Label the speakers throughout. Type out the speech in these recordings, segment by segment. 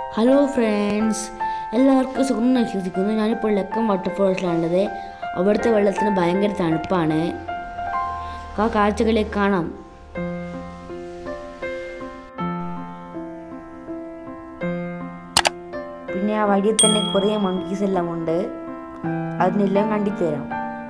Speaker 1: hello friends എല്ലാവർക്കും സുഖം എന്ന് വിശ്വസിക്കുന്നു ഞാനിപ്പോൾ ലക്കം വാട്ടർഫോൾസിലാണുള്ളത് അവിടുത്തെ വെള്ളത്തിന് ഭയങ്കര തണുപ്പാണ് ആ കാഴ്ചകളിലേക്ക് കാണാം പിന്നെ ആ വഴിയിൽ തന്നെ കുറേ മങ്കീസ് എല്ലാം ഉണ്ട് അതിനെല്ലാം കണ്ടിട്ട് വരാം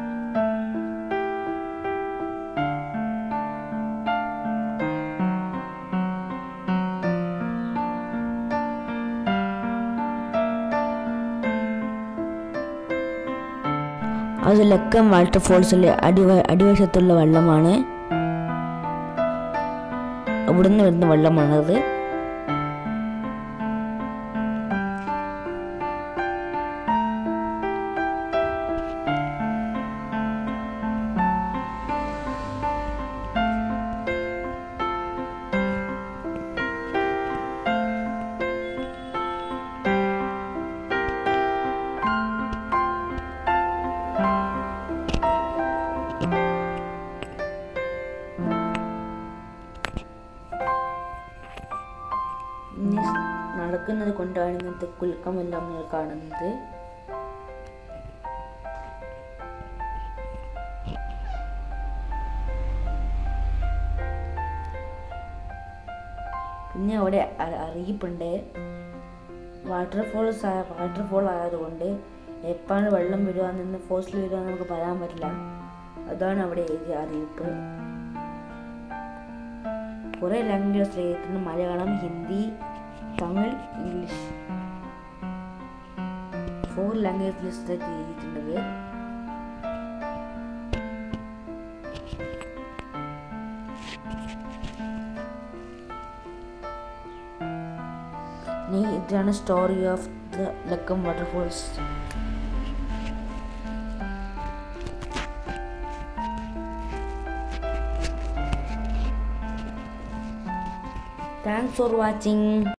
Speaker 1: അത് ലക്കം വാട്ടർഫോൾസിലെ അടിവ അടിവശത്തുള്ള വെള്ളമാണ് അവിടുന്ന് വരുന്ന വെള്ളമാണത് ഇനി നടക്കുന്നത് കൊണ്ടാണ് ഇങ്ങനത്തെ കുൽക്കമെല്ലാം നിങ്ങൾ കാണുന്നത് പിന്നെ അവിടെ അ- അറിയിപ്പുണ്ട് വാട്ടർഫോൾസ് വാട്ടർഫോൾ ആയതുകൊണ്ട് എപ്പോഴാണ് വെള്ളം വരിക നിന്ന് ഫോഴ്സിൽ വരിക എന്ന് നമുക്ക് പറയാൻ പറ്റില്ല അതാണ് അവിടെ എഴുതിയ അറിയിപ്പ് കുറേ ലാംഗ്വേജസ് എഴുതിയിട്ടുണ്ട് Malayalam Hindi Tamil English four language list എഴുതിയിട്ടുള്ളത് ഇനി ഇതാണ് സ്റ്റോറി ഓഫ് ദ ലക്കം വാട്ടർഫോൾസ് താങ്ക്സ് ഫോർ വാച്ചിങ്